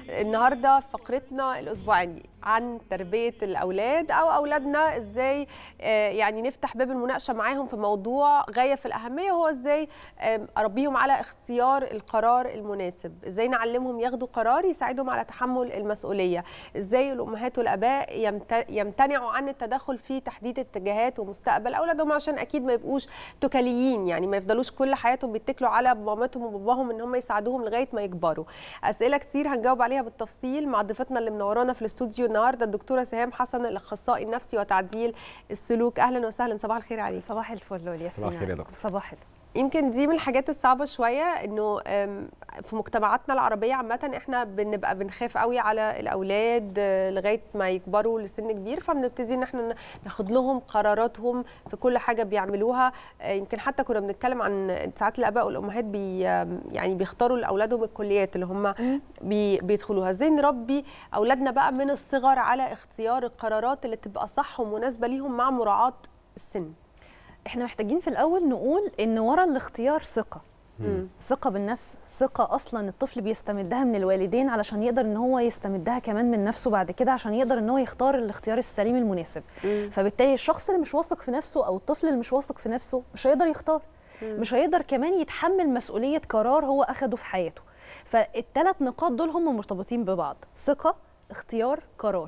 النهارده فقرتنا الاسبوعيه عن تربيه الاولاد او اولادنا ازاي آه، يعني نفتح باب المناقشه معاهم في موضوع غايه في الاهميه وهو ازاي آم، اربيهم على اختيار القرار المناسب ازاي نعلمهم ياخدوا قرار يساعدهم على تحمل المسؤوليه ازاي الامهات والاباء يمت- يمتنعوا عن التدخل في تحديد اتجاهات ومستقبل اولادهم عشان اكيد ما يبقوش توكليين يعني ما يفضلوش كل حياتهم بيتكلوا على مامتهم وباباهم ان هم يساعدوهم لغايه ما يكبروا اسئله كتير هنجاوب عليها بالتفصيل مع ضيفتنا اللي منورانا في الاستوديو النهارده الدكتوره سهام حسن الاخصائي النفسي وتعديل السلوك اهلا وسهلا صباح الخير عليك صباح الفل والياسمين صباح الخير يا عليكم. دكتور. صباح الفل يمكن دي من الحاجات الصعبة شوية انه أم، في مجتمعاتنا العربية عامة احنا بنبقى بنخاف قوي على الأولاد آه، لغاية ما يكبروا لسن كبير فبنبتدي ان احنا ن- ناخد لهم قراراتهم في كل حاجة بيعملوها آه، يمكن حتى كنا بنتكلم عن ساعات الآباء والأمهات بي آم، يعني بيختاروا لأولادهم الكليات اللي هم بي بيدخلوها ازاي نربي أولادنا بقى من الصغر على اختيار القرارات اللي تبقى صح ومناسبة ليهم مع مراعاة السن احنا محتاجين في الاول نقول ان ورا الاختيار ثقه مم. ثقه بالنفس ثقه اصلا الطفل بيستمدها من الوالدين علشان يقدر ان هو يستمدها كمان من نفسه بعد كده عشان يقدر ان هو يختار الاختيار السليم المناسب مم. فبالتالي الشخص اللي مش واثق في نفسه او الطفل اللي مش واثق في نفسه مش هيقدر يختار مش هيقدر كمان يتحمل مسؤوليه قرار هو اخده في حياته فالثلاث نقاط دول هم مرتبطين ببعض ثقه اختيار قرار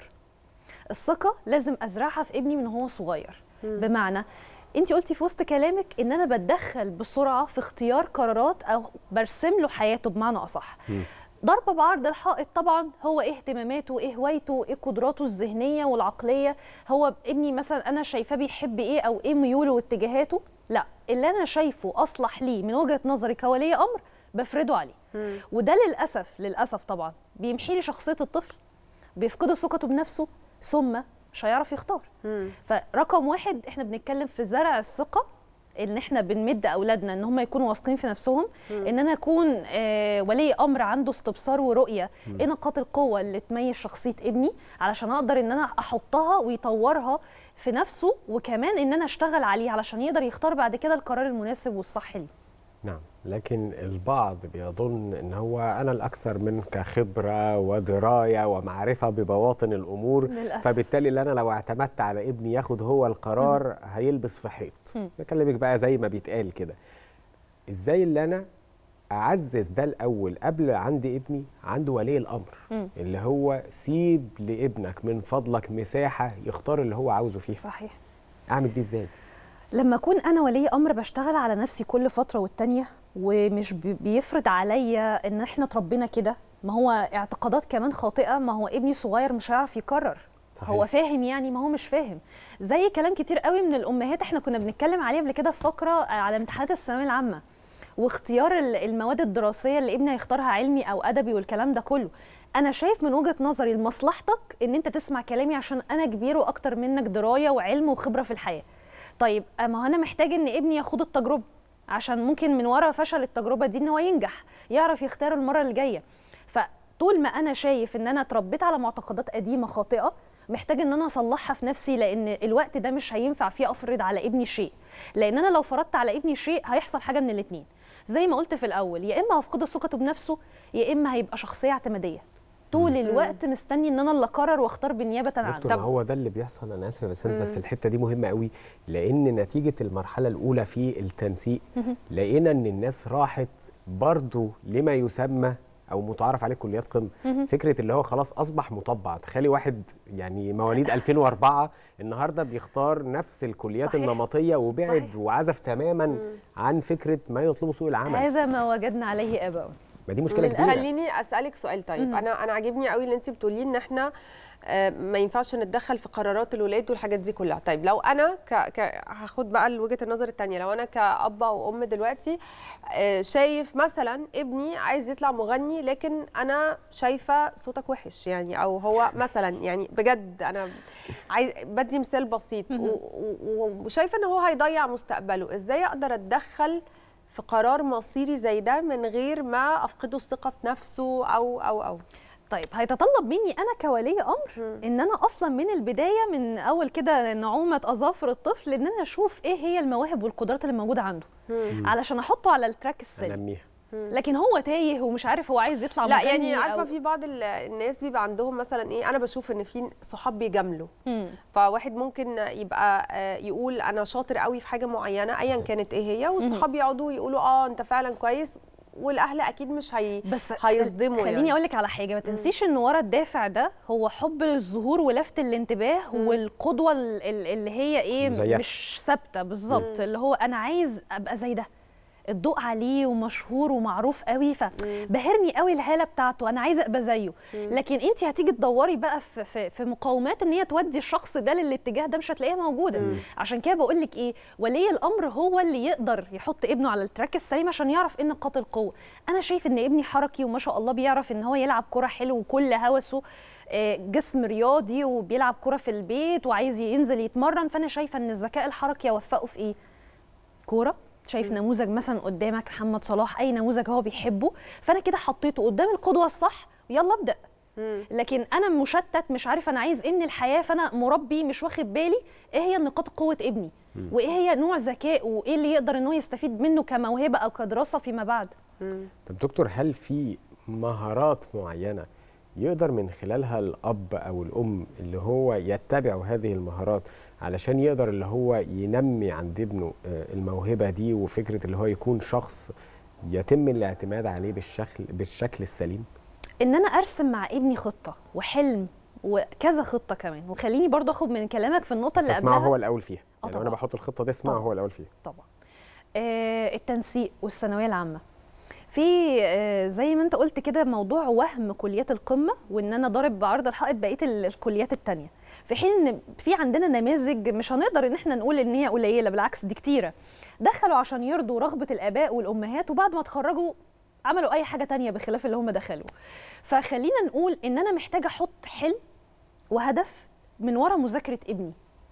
الثقه لازم ازرعها في ابني من هو صغير بمعنى انت قلتي في وسط كلامك ان انا بتدخل بسرعه في اختيار قرارات او برسم له حياته بمعنى اصح ضرب بعرض الحائط طبعا هو ايه اهتماماته ايه هوايته ايه قدراته الذهنيه والعقليه هو ابني مثلا انا شايفاه بيحب ايه او ايه ميوله واتجاهاته لا اللي انا شايفه اصلح ليه من وجهه نظري كولي امر بفرضه عليه وده للاسف للاسف طبعا بيمحي لي شخصيه الطفل بيفقد ثقته بنفسه ثم مش هيعرف يختار مم. فرقم واحد احنا بنتكلم في زرع الثقه ان احنا بنمد اولادنا ان هم يكونوا واثقين في نفسهم ان انا اكون آه ولي امر عنده استبصار ورؤيه ايه نقاط القوه اللي تميز شخصيه ابني علشان اقدر ان انا احطها ويطورها في نفسه وكمان ان انا اشتغل عليه علشان يقدر يختار بعد كده القرار المناسب والصح ليه نعم لكن البعض بيظن ان هو انا الاكثر منك خبره ودرايه ومعرفه ببواطن الامور للأسف. فبالتالي اللي انا لو اعتمدت على ابني ياخد هو القرار هيلبس في حيط مم. بكلمك بقى زي ما بيتقال كده ازاي اللي انا اعزز ده الاول قبل عندي ابني عنده ولي الامر مم. اللي هو سيب لابنك من فضلك مساحه يختار اللي هو عاوزه فيها صحيح اعمل دي ازاي لما اكون انا ولي امر بشتغل على نفسي كل فتره والتانيه ومش بي- بيفرض عليا ان احنا اتربينا كده ما هو اعتقادات كمان خاطئه ما هو ابني صغير مش هيعرف يقرر صحيح. هو فاهم يعني ما هو مش فاهم زي كلام كتير قوي من الامهات احنا كنا بنتكلم عليه قبل كده في فقره على امتحانات الثانويه العامه واختيار ال- المواد الدراسيه اللي ابني هيختارها علمي او ادبي والكلام ده كله انا شايف من وجهه نظري لمصلحتك ان انت تسمع كلامي عشان انا كبير واكتر منك درايه وعلم وخبره في الحياه طيب ما هو انا محتاج ان ابني ياخد التجربه عشان ممكن من ورا فشل التجربه دي ان هو ينجح يعرف يختار المره اللي جايه فطول ما انا شايف ان انا اتربيت على معتقدات قديمه خاطئه محتاج ان انا اصلحها في نفسي لان الوقت ده مش هينفع فيه افرض على ابني شيء لان انا لو فرضت على ابني شيء هيحصل حاجه من الاثنين زي ما قلت في الاول يا اما هفقد ثقته بنفسه يا اما هيبقى شخصيه اعتماديه طول الوقت مستني ان انا اللي اقرر واختار بالنيابه عنه دكتور ما هو ده اللي بيحصل انا اسف بس بس الحته دي مهمه قوي لان نتيجه المرحله الاولى في التنسيق لقينا ان الناس راحت برضو لما يسمى او متعارف عليه كليات قمه فكره اللي هو خلاص اصبح مطبع تخيلي واحد يعني مواليد 2004 النهارده بيختار نفس الكليات صحيح. النمطيه وبعد صحيح. وعزف تماما عن فكره ما يطلبه سوق العمل هذا ما وجدنا عليه اباؤنا ما دي مشكله للأسف. كبيره خليني اسالك سؤال طيب انا انا عاجبني قوي اللي انت بتقوليه ان احنا آه، ما ينفعش نتدخل في قرارات الولاد والحاجات دي كلها طيب لو انا ك... ك... هاخد بقى وجهه النظر الثانيه لو انا كاب او ام دلوقتي آه، شايف مثلا ابني عايز يطلع مغني لكن انا شايفه صوتك وحش يعني او هو مثلا يعني بجد انا عايز بدي مثال بسيط و- و- و- وشايفه ان هو هيضيع مستقبله ازاي اقدر اتدخل في قرار مصيري زي ده من غير ما افقده الثقه في نفسه او او او طيب هيتطلب مني انا كولي امر ان انا اصلا من البدايه من اول كده نعومه اظافر الطفل ان انا اشوف ايه هي المواهب والقدرات اللي موجوده عنده علشان احطه على التراك السليم انميها لكن هو تايه ومش عارف هو عايز يطلع لا مغني يعني عارفه أو- في بعض ال- الناس بيبقى عندهم مثلا ايه انا بشوف ان في صحاب بيجاملوا مم. فواحد ممكن يبقى آه، يقول انا شاطر قوي في حاجه معينه ايا كانت ايه هي والصحاب يقعدوا يقولوا اه انت فعلا كويس والاهل اكيد مش هي بس هيصدموا خليني يعني. اقول لك على حاجه ما تنسيش ان ورا الدافع ده هو حب الظهور ولفت الانتباه والقدوه ال- ال- اللي هي ايه مزيفة. مش ثابته بالظبط اللي هو انا عايز ابقى زي ده الضوء عليه ومشهور ومعروف قوي فبهرني قوي الهاله بتاعته انا عايزه ابقى زيه لكن انت هتيجي تدوري بقى في, في, في مقاومات ان هي تودي الشخص ده للاتجاه ده مش هتلاقيها موجوده عشان كده بقول لك ايه ولي الامر هو اللي يقدر يحط ابنه على التراك السليم عشان يعرف ايه نقاط القوه انا شايف ان ابني حركي وما شاء الله بيعرف ان هو يلعب كره حلو وكل هوسه آه، جسم رياضي وبيلعب كره في البيت وعايز ينزل يتمرن فانا شايفه ان الذكاء الحركي يوفقه في ايه كوره شايف نموذج مثلا قدامك محمد صلاح اي نموذج هو بيحبه فانا كده حطيته قدام القدوه الصح ويلا ابدا لكن انا مشتت مش عارف انا عايز ايه من الحياه فانا مربي مش واخد بالي ايه هي نقاط قوه ابني وايه هي نوع ذكائه وايه اللي يقدر ان هو يستفيد منه كموهبه او كدراسه فيما بعد طب دكتور هل في مهارات معينة يقدر من خلالها الأب أو الأم اللي هو يتبع هذه المهارات علشان يقدر اللي هو ينمي عند ابنه آه، الموهبة دي وفكرة اللي هو يكون شخص يتم الاعتماد عليه بالشكل بالشكل السليم ان انا ارسم مع ابني خطه وحلم وكذا خطه كمان وخليني برضه اخد من كلامك في النقطه بس اللي اسمعه قبلها هو الأول فيها آه يعني لو أنا طبعاً. بحط الخطة دي اسمعه طبعاً. هو الأول فيها طبعا آه التنسيق والثانويه العامه في آه زي ما انت قلت كده موضوع وهم كليات القمه وان انا ضارب بعرض الحائط بقيه ال- الكليات التانية في حين ان في عندنا نماذج مش هنقدر ان احنا نقول ان هي قليله بالعكس دي كتيره دخلوا عشان يرضوا رغبه الاباء والامهات وبعد ما اتخرجوا عملوا اي حاجه تانية بخلاف اللي هم دخلوا فخلينا نقول ان انا محتاجه احط حلم وهدف من ورا مذاكره ابني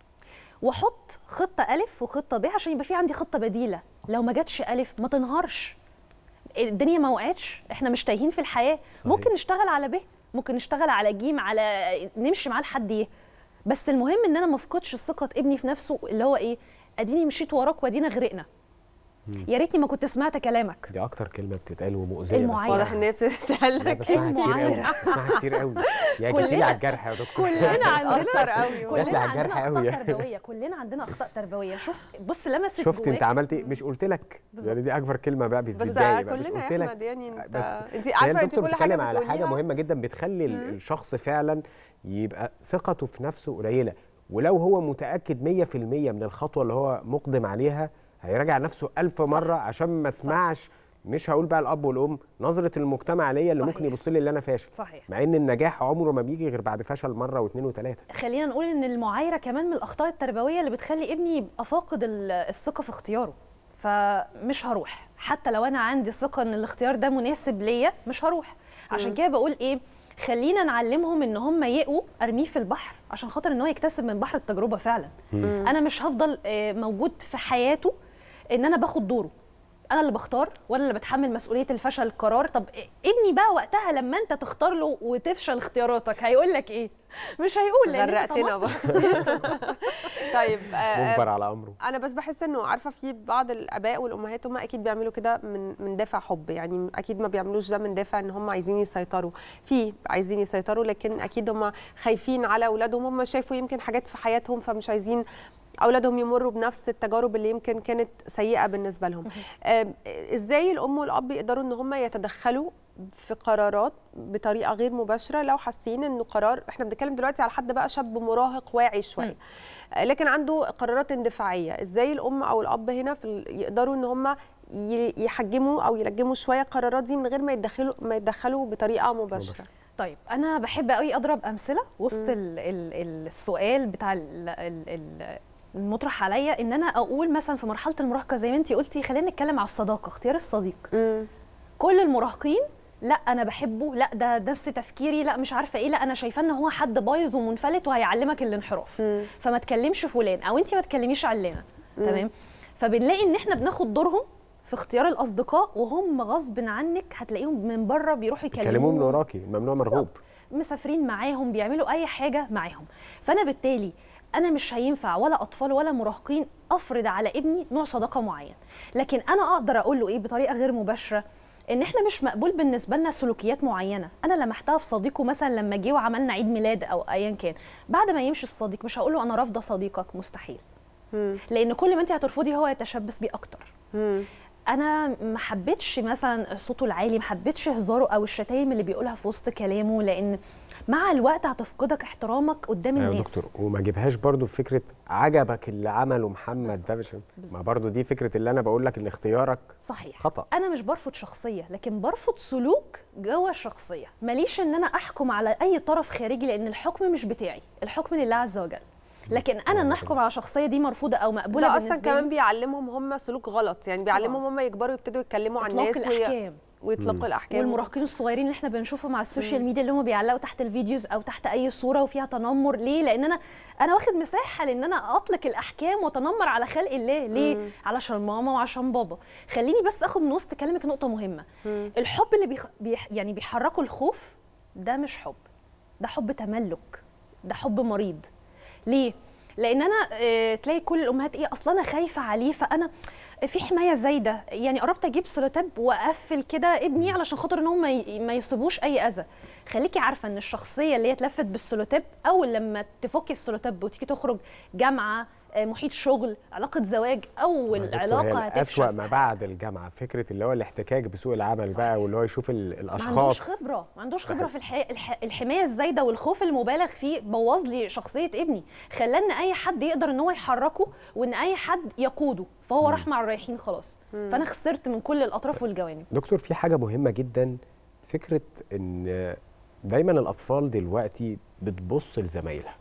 واحط خطه الف وخطه ب عشان يبقى في عندي خطه بديله لو ما جاتش الف ما تنهارش الدنيا ما وقعتش احنا مش تايهين في الحياه صحيح. ممكن نشتغل على ب ممكن نشتغل على جيم على نمشي معاه لحد ايه بس المهم ان انا ما افقدش ثقه ابني في نفسه اللي هو ايه اديني مشيت وراك وادينا غرقنا يا ريتني ما كنت سمعت كلامك دي أكتر كلمة بتتقال ومؤذية المعايرة. واضح ان هي لا بتتهلك بسمعها كتير قوي المعايرة. بسمعها كتير قوي يا جيتي لي كلنا- على الجرح يا دكتور كلنا عندنا بتأثر قوي جات كلنا لي على عندنا الجرح اخطاء قوي. تربويه كلنا عندنا اخطاء تربويه شوف بص لمست شفت انت جواك. عملت ايه مش قلت لك بالظبط. يعني دي اكبر كلمه بقى بس بتضايق بقى بس كلنا قلت يا لك احمد يعني انت بس انت هي عارفه انت الدكتور كل حاجه بتتكلم على حاجه بتقوليها مهمه جدا بتخلي ال- الشخص فعلا يبقى ثقته في نفسه قليله ولو هو متاكد 100% من الخطوه اللي هو مقدم عليها هيراجع نفسه ألف مره عشان ما اسمعش مش هقول بقى الاب والام نظره المجتمع ليا اللي ممكن صحيح. يبص لي اللي انا فاشل صحيح مع ان النجاح عمره ما بيجي غير بعد فشل مره واثنين وثلاثه خلينا نقول ان المعايره كمان من الاخطاء التربويه اللي بتخلي ابني يبقى فاقد ال- الثقه في اختياره فمش هروح حتى لو انا عندي ثقه ان الاختيار ده مناسب ليا مش هروح عشان كده بقول ايه خلينا نعلمهم ان هم يقوا ارميه في البحر عشان خاطر ان هو يكتسب من بحر التجربه فعلا انا مش هفضل آه، موجود في حياته ان انا باخد دوره انا اللي بختار وانا اللي بتحمل مسؤوليه الفشل القرار طب ابني بقى وقتها لما انت تختار له وتفشل اختياراتك هيقول لك ايه مش هيقول لان انت غرقتنا طمست بقى طيب آه، مجبر على امره انا بس بحس انه عارفه في بعض الاباء والامهات هم اكيد بيعملوا كده من من دافع حب يعني اكيد ما بيعملوش ده من دافع ان هم عايزين يسيطروا في عايزين يسيطروا لكن اكيد هم خايفين على اولادهم هم شافوا يمكن حاجات في حياتهم فمش عايزين اولادهم يمروا بنفس التجارب اللي يمكن كانت سيئه بالنسبه لهم آم، ازاي الام والاب يقدروا ان هم يتدخلوا في قرارات بطريقه غير مباشره لو حاسين انه قرار احنا بنتكلم دلوقتي على حد بقى شاب مراهق واعي شويه لكن عنده قرارات اندفاعيه ازاي الام او الاب هنا في ال- يقدروا ان هم ي- يحجموا او يلجموا شويه القرارات دي من غير ما يتدخلوا ما يتدخلوا بطريقه مباشره طيب انا بحب قوي اضرب امثله وسط ال ال السؤال بتاع ال ال ال المطرح عليا ان انا اقول مثلا في مرحله المراهقه زي ما انت قلتي خلينا نتكلم على الصداقه اختيار الصديق مم. كل المراهقين لا انا بحبه لا ده نفس تفكيري لا مش عارفه ايه لا انا شايفاه ان هو حد بايظ ومنفلت وهيعلمك الانحراف مم. فما تكلمش فلان او انت ما تكلميش علانه تمام فبنلاقي ان احنا بناخد دورهم في اختيار الاصدقاء وهم غصب عنك هتلاقيهم من بره بيروحوا كلموه من يكلموهم وراكي ممنوع مرغوب مسافرين معاهم بيعملوا اي حاجه معاهم فانا بالتالي انا مش هينفع ولا اطفال ولا مراهقين افرض على ابني نوع صداقه معين لكن انا اقدر اقول له ايه بطريقه غير مباشره ان احنا مش مقبول بالنسبه لنا سلوكيات معينه انا لمحتها في صديقه مثلا لما جه وعملنا عيد ميلاد او ايا كان بعد ما يمشي الصديق مش هقول له انا رافضه صديقك مستحيل مم. لان كل ما انت هترفضي هو يتشبث بيه اكتر مم. انا ما حبيتش مثلا صوته العالي ما حبيتش هزاره او الشتايم اللي بيقولها في وسط كلامه لان مع الوقت هتفقدك احترامك قدام ايوه يا الناس دكتور وما جيبهاش برضو في فكره عجبك اللي عمله محمد ده مش ما برضو دي فكره اللي انا بقول لك ان اختيارك صحيح خطا انا مش برفض شخصيه لكن برفض سلوك جوه الشخصيه ماليش ان انا احكم على اي طرف خارجي لان الحكم مش بتاعي الحكم لله عز وجل لكن انا ان احكم على شخصيه دي مرفوضه او مقبوله ده بالنسبه اصلا كمان لي بيعلمهم هم سلوك غلط يعني بيعلمهم هم يكبروا يبتدوا يتكلموا عن اطلاق الناس وي... الاحكام ويطلقوا الاحكام والمراهقين الصغيرين اللي احنا بنشوفهم على السوشيال ميديا اللي هم بيعلقوا تحت الفيديوز او تحت اي صوره وفيها تنمر ليه لان انا انا واخد مساحه لان انا اطلق الاحكام واتنمر على خلق الله ليه مم. علشان ماما وعشان بابا خليني بس اخد من وسط كلامك نقطه مهمه الحب اللي بيخ... بيح... يعني بيحركوا الخوف ده مش حب ده حب تملك ده حب مريض ليه لان انا آه، تلاقي كل الامهات ايه اصلا انا خايفه عليه فانا في حمايه زايده يعني قربت اجيب سولوتاب واقفل كده ابني علشان خاطر ان هو ما ي- ما يصيبوش اي اذى خليكي عارفه ان الشخصيه اللي هي اتلفت بالسولوتاب اول لما تفكي السولوتاب وتيجي تخرج جامعه آه، محيط شغل علاقه زواج اول دكتور، علاقه هي هتكشف أسوأ ما بعد الجامعه فكره اللي هو الاحتكاك بسوق العمل بقى واللي هو يشوف ال- ما عندوش الاشخاص خبره ما عندوش خبره في الحي... الح... الحمايه الزايده والخوف المبالغ فيه بوظ لي شخصيه ابني خلى ان اي حد يقدر ان هو يحركه وان اي حد يقوده فهو راح مع الرايحين خلاص فانا خسرت من كل الاطراف والجوانب دكتور في حاجه مهمه جدا فكره ان دايما الاطفال دلوقتي بتبص لزمايلها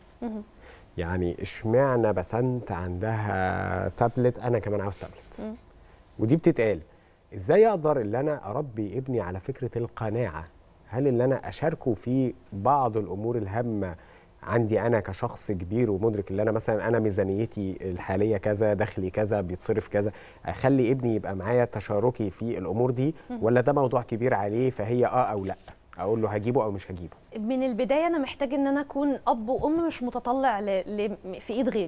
يعني اشمعنى بسنت عندها تابلت انا كمان عاوز تابلت ودي بتتقال ازاي اقدر ان انا اربي ابني على فكره القناعه هل ان انا اشاركه في بعض الامور الهامه عندي انا كشخص كبير ومدرك ان انا مثلا انا ميزانيتي الحاليه كذا دخلي كذا بيتصرف كذا اخلي ابني يبقى معايا تشاركي في الامور دي ولا ده موضوع كبير عليه فهي اه او لا اقول له هجيبه او مش هجيبه من البدايه انا محتاج ان انا اكون اب وام مش متطلع ل... ل... في ايد غيري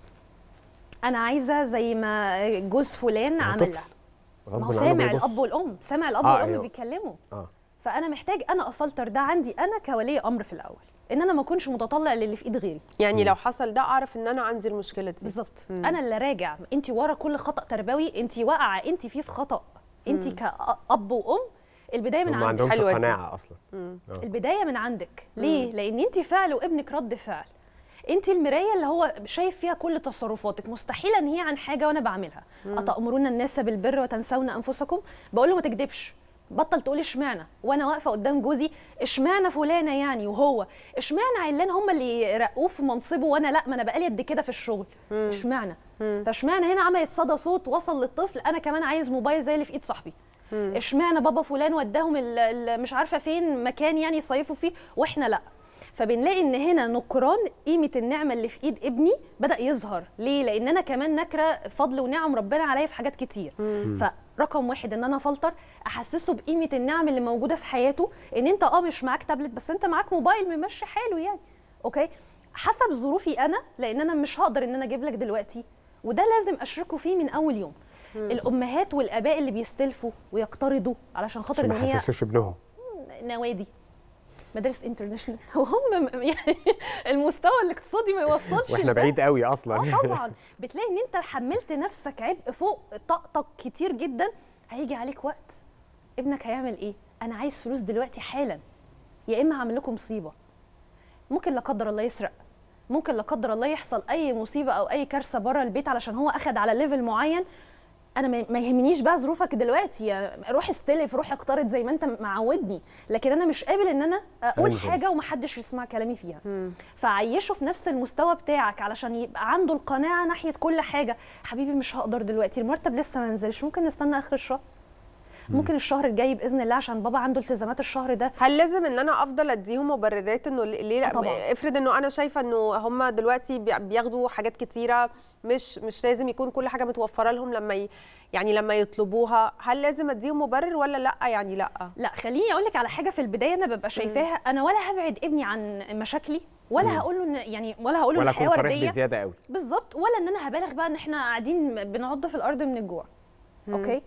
انا عايزه زي ما جوز فلان هو طفل. عملها ما غصب هو عنه سامع بيبص. الاب والام سامع الاب آه، والام أيوه. بيتكلموا اه فانا محتاج انا افلتر ده عندي انا كولي امر في الاول ان انا ما اكونش متطلع للي في ايد غيري يعني لو حصل ده اعرف ان انا عندي المشكله دي بالظبط انا اللي راجع انت ورا كل خطا تربوي انت واقعه انت فيه في خطا انت كاب وام البدايه من هم ما عندك عندهمش حلوة دي. قناعه اصلا البدايه من عندك ليه لان انت فعل وابنك رد فعل انت المرايه اللي هو شايف فيها كل تصرفاتك مستحيل انهي عن حاجه وانا بعملها اتامرون الناس بالبر وتنسون انفسكم بقول له ما تكدبش بطل تقول اشمعنى وانا واقفه قدام جوزي اشمعنى فلانه يعني وهو اشمعنى علان هم اللي رقوه في منصبه وانا لا ما انا بقالي قد كده في الشغل اشمعنى فاشمعنى هنا عملت صدى صوت وصل للطفل انا كمان عايز موبايل زي اللي في ايد صاحبي اشمعنى بابا فلان وداهم ال- ال- مش عارفه فين مكان يعني يصيفوا فيه واحنا لا فبنلاقي ان هنا نكران قيمه النعمه اللي في ايد ابني بدا يظهر ليه لان انا كمان نكره فضل ونعم ربنا عليا في حاجات كتير فرقم واحد ان انا فلتر احسسه بقيمه النعم اللي موجوده في حياته ان انت اه مش معاك تابلت بس انت معاك موبايل ممشي حاله يعني اوكي حسب ظروفي انا لان انا مش هقدر ان انا اجيب لك دلوقتي وده لازم اشركه فيه من اول يوم الامهات والاباء اللي بيستلفوا ويقترضوا علشان خاطر عشان ان ما هي يحسسوش ابنهم نوادي مدارس انترناشونال وهم م- يعني المستوى الاقتصادي ما يوصلش واحنا لده. بعيد قوي اصلا اه طبعا بتلاقي ان انت حملت نفسك عبء فوق طاقتك كتير جدا هيجي عليك وقت ابنك هيعمل ايه انا عايز فلوس دلوقتي حالا يا اما هعمل لكم مصيبه ممكن لا قدر الله يسرق ممكن لا قدر الله يحصل اي مصيبه او اي كارثه بره البيت علشان هو اخد على ليفل معين انا ما ما يهمنيش بقى ظروفك دلوقتي يعني روح استلف روح اقترض زي ما انت معودني لكن انا مش قابل ان انا اقول ألزم. حاجه ومحدش يسمع كلامي فيها فعيشه في نفس المستوى بتاعك علشان يبقى عنده القناعه ناحيه كل حاجه حبيبي مش هقدر دلوقتي المرتب لسه ما نزلش ممكن نستنى اخر الشهر ممكن الشهر الجاي باذن الله عشان بابا عنده التزامات الشهر ده هل لازم ان انا افضل اديهم مبررات انه ليه لا طبعاً. افرض انه انا شايفه انه هم دلوقتي بي- بياخدوا حاجات كتيره مش مش لازم يكون كل حاجه متوفره لهم لما ي... يعني لما يطلبوها هل لازم اديهم مبرر ولا لا يعني لا لا خليني اقول لك على حاجه في البدايه انا ببقى شايفاها انا ولا هبعد ابني عن مشاكلي ولا هقول له ان يعني ولا هقول له ولا ان اكون الحياه صريح ورديه بزياده قوي بالظبط ولا ان انا هبالغ بقى ان احنا قاعدين بنعض في الارض من الجوع اوكي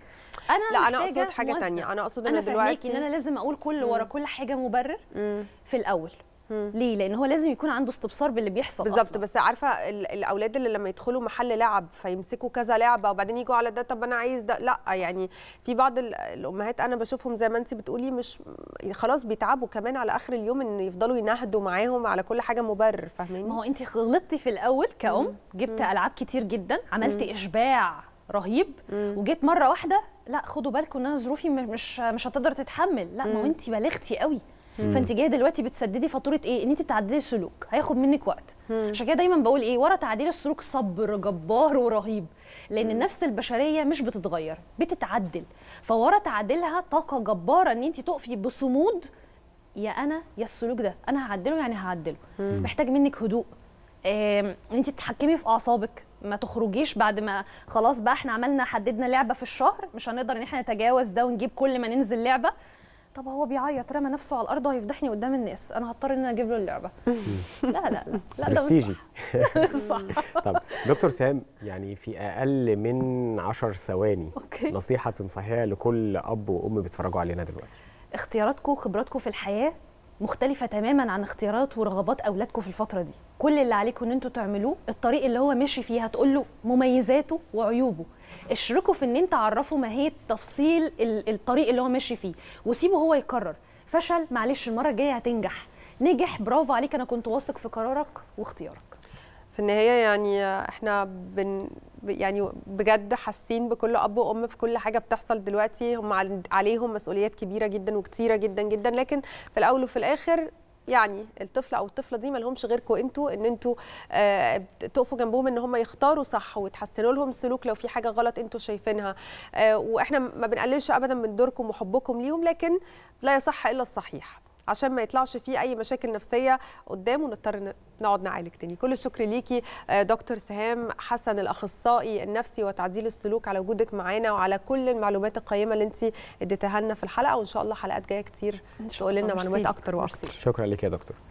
انا لا انا محتاجة اقصد حاجه موازنة. تانية انا اقصد انا ان فهماكي دلوقتي ان انا لازم اقول كل ورا كل حاجه مبرر مم. في الاول مم. ليه لان هو لازم يكون عنده استبصار باللي بيحصل بالظبط أصلاً. بس عارفه ال- الاولاد اللي لما يدخلوا محل لعب فيمسكوا كذا لعبه وبعدين يجوا على ده طب انا عايز ده لا يعني في بعض ال- الامهات انا بشوفهم زي ما انت بتقولي مش خلاص بيتعبوا كمان على اخر اليوم ان يفضلوا ينهدوا معاهم على كل حاجه مبرر ما فاهماني هو انت غلطتي في الاول كأم جبت العاب كتير جدا عملت اشباع رهيب وجيت مره واحده لا خدوا بالكم ان انا ظروفي م- مش مش هتقدر تتحمل لا ما هو انت بلغتي قوي فانت جايه دلوقتي بتسددي فاتوره ايه ان انت بتعدلي السلوك هياخد منك وقت عشان كده دايما بقول ايه ورا تعديل السلوك صبر جبار ورهيب لان النفس البشريه مش بتتغير بتتعدل فورا تعديلها طاقه جباره ان انت تقفي بصمود يا انا يا السلوك ده انا هعدله يعني هعدله محتاج منك هدوء آم، ان انت تتحكمي في اعصابك ما تخرجيش بعد ما خلاص بقى احنا عملنا حددنا لعبه في الشهر مش هنقدر ان احنا نتجاوز ده ونجيب كل ما ننزل لعبه طب هو بيعيط رمى نفسه على الارض وهيفضحني قدام الناس انا هضطر ان انا اجيب له اللعبه لا لا لا لا ده مش برستيجي صح صح طب دكتور سام يعني في اقل من 10 ثواني اوكي نصيحه تنصحيها لكل اب وام بيتفرجوا علينا دلوقتي اختياراتكم وخبراتكم في الحياه مختلفة تماما عن اختيارات ورغبات أولادكم في الفترة دي كل اللي عليكم إن انتوا تعملوه الطريق اللي هو ماشي فيه هتقول له مميزاته وعيوبه اشركوا في ان انت عرفوا ماهية تفصيل ال- الطريق اللي هو ماشي فيه وسيبه هو يقرر فشل معلش المرة الجاية هتنجح نجح برافو عليك أنا كنت واثق في قرارك واختيارك في النهايه يعني احنا بن يعني بجد حاسين بكل اب وام في كل حاجه بتحصل دلوقتي هم عل- عليهم مسؤوليات كبيره جدا وكتيره جدا جدا لكن في الاول وفي الاخر يعني الطفل او الطفله دي ما لهمش غيركم انتوا ان انتوا آه تقفوا جنبهم ان هم يختاروا صح وتحسنوا لهم السلوك لو في حاجه غلط انتوا شايفينها آه واحنا ما بنقللش ابدا من دوركم وحبكم ليهم لكن لا يصح الا الصحيح عشان ما يطلعش فيه اي مشاكل نفسيه قدام ونضطر ن- نقعد نعالج تاني كل الشكر ليكي آه، دكتور سهام حسن الاخصائي النفسي وتعديل السلوك على وجودك معانا وعلى كل المعلومات القيمه اللي انت اديتها لنا في الحلقه وان شاء الله حلقات جايه كتير إن شاء تقول لنا الله. معلومات ميرسي. اكتر واكتر شكرا لك يا دكتور